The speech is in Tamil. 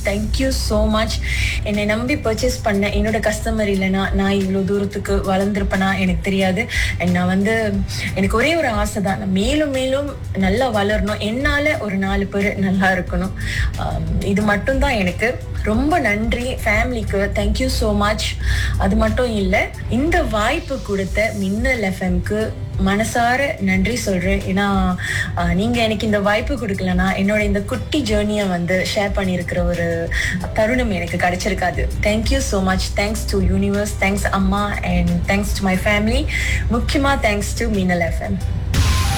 தேங்க்யூ ஸோ மச் என்னை நம்பி பர்ச்சேஸ் பண்ண என்னோட கஸ்டமர் இல்லைன்னா நான் இவ்வளோ தூரத்துக்கு வளர்ந்துருப்பேனா எனக்கு தெரியாது And நான் வந்து எனக்கு ஒரே ஒரு ஆசை தான் நான் மேலும் மேலும் நல்லா வளரணும் என்னால் ஒரு நாலு பேர் நல்லா இருக்கணும் ஆம், இது மட்டும்தான் எனக்கு ரொம்ப நன்றி ஃபேமிலிக்கு தேங்க்யூ ஸோ மச் அது மட்டும் இல்லை இந்த வாய்ப்பு கொடுத்த மின்னல் எஃப்எம்க்கு மனசார நன்றி சொல்றேன் ஏன்னா ஆஹ், நீங்க எனக்கு இந்த வாய்ப்பு கொடுக்கலனா என்னோட இந்த குட்டி ஜேர்னியை வந்து ஷேர் பண்ணியிருக்கிற ஒரு தருணம் எனக்கு கிடைச்சிருக்காது thank you so much thanks to universe thanks அம்மா and thanks to my family முக்கியமா தேங்க்ஸ் டு மின்னல் எஃப்எம்